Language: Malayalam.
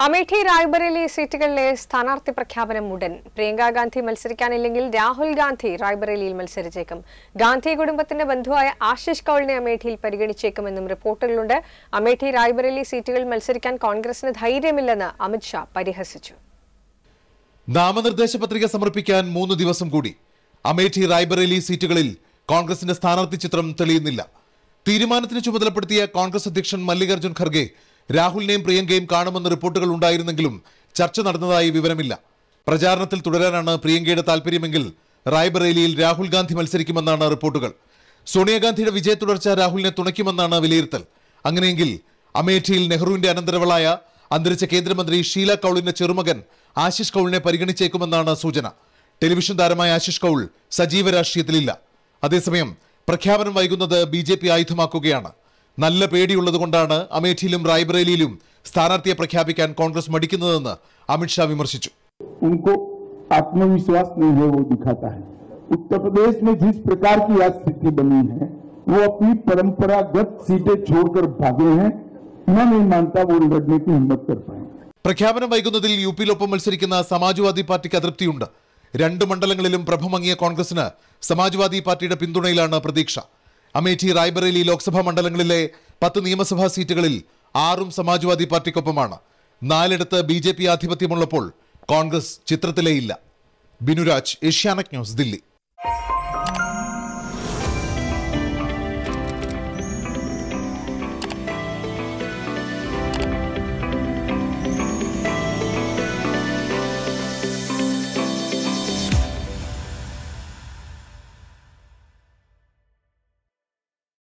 അമേഠി റായ്ബറേലി സീറ്റുകളിലെ സ്ഥാനാർത്ഥി പ്രഖ്യാപനം ഉടൻ പ്രിയങ്ക ഗാന്ധി മത്സരിക്കാനില്ലെങ്കിൽ രാഹുൽ ഗാന്ധി റായ്ബറേലിയിൽ മത്സരിച്ചേക്കും ഗാന്ധി കുടുംബത്തിന്റെ ബന്ധുവായ ആശിഷ് കൌളിനെ അമേഠിയിൽ പരിഗണിച്ചേക്കുമെന്നും റിപ്പോർട്ടുകളുണ്ട് അമേഠി റായ്ബറേലി സീറ്റുകളിൽ മത്സരിക്കാൻ കോൺഗ്രസിന് ധൈര്യമില്ലെന്ന് അമിത്ഷാ പരിഹസിച്ചു നാമനിർദ്ദേശ പത്രിക സമർപ്പിക്കാൻ മൂന്ന് ദിവസം കൂടി അമേഠി റായ്ബറേലി സീറ്റുകളിൽ കോൺഗ്രസിന്റെ സ്ഥാനാർത്ഥി ചിത്രം തെളിയുന്നില്ല തീരുമാനത്തിന് ചുമതലപ്പെടുത്തിയ കോൺഗ്രസ് അധ്യക്ഷൻ മല്ലികാർജ്ജുൻ ഖർഗെ രാഹുലിനെയും പ്രിയങ്കയും കാണുമെന്ന റിപ്പോർട്ടുകൾ ഉണ്ടായിരുന്നെങ്കിലും ചർച്ച നടന്നതായി വിവരമില്ല പ്രചാരണത്തിൽ തുടരാനാണ് പ്രിയങ്കയുടെ താൽപര്യമെങ്കിൽ റായ്ബറേലിയിൽ രാഹുൽ ഗാന്ധി മത്സരിക്കുമെന്നാണ് റിപ്പോർട്ടുകൾ സോണിയാഗാന്ധിയുടെ വിജയ തുടർച്ച രാഹുലിനെ തുണയ്ക്കുമെന്നാണ് വിലയിരുത്തൽ അങ്ങനെയെങ്കിൽ അമേഠിയിൽ നെഹ്റുവിന്റെ അനന്തരവളായ അന്തരിച്ച കേന്ദ്രമന്ത്രി ഷീല കൌളിന്റെ ചെറുമകൻ ആശിഷ് കൌളിനെ പരിഗണിച്ചേക്കുമെന്നാണ് സൂചന ടെലിവിഷൻ താരമായ ആശിഷ് കൌൾ സജീവ രാഷ്ട്രീയത്തിലില്ല അതേസമയം പ്രഖ്യാപനം വൈകുന്നത് ബി ജെ പി ആയുധമാക്കുകയാണ് നല്ല പേടിയുള്ളതുകൊണ്ടാണ് അമേഠിയിലും റായ്ബറേലിയിലും സ്ഥാനാർത്ഥിയെ പ്രഖ്യാപിക്കാൻ കോൺഗ്രസ് മടിക്കുന്നതെന്ന് അമിത്ഷാ വിമർശിച്ചു उनको आत्मविश्वास नहीं है वो दिखाता है उत्तर प्रदेश में जिस प्रकार की आज स्थिति बनी है वो अपनी परंपरागत सीटें छोड़कर भागे हैं मैं नहीं मानता वो लड़ने की हिम्मत कर पाएंगे പ്രഖ്യാപനം വൈകുന്നതിൽ യു പിയിലൊപ്പം മത്സരിക്കുന്ന സമാജ്വാദി പാർട്ടിക്ക് അതൃപ്തിയുണ്ട് രണ്ട് മണ്ഡലങ്ങളിലും പ്രഭമങ്ങിയ കോൺഗ്രസിന് സമാജ്വാദി പാർട്ടിയുടെ പിന്തുണയിലാണ് പ്രതീക്ഷ അമേഠി റായ്ബറേലി ലോക്സഭാ മണ്ഡലങ്ങളിലെ പത്ത് നിയമസഭാ സീറ്റുകളിൽ ആറും സമാജ്വാദി പാർട്ടിക്കൊപ്പമാണ് നാലിടത്ത് ബി ജെ പി ആധിപത്യമുള്ളപ്പോൾ കോൺഗ്രസ് ചിത്രത്തിലേയില്ല ബിനുരാജ് ഏഷ്യാനെറ്റ് ന്യൂസ് ദില്ലി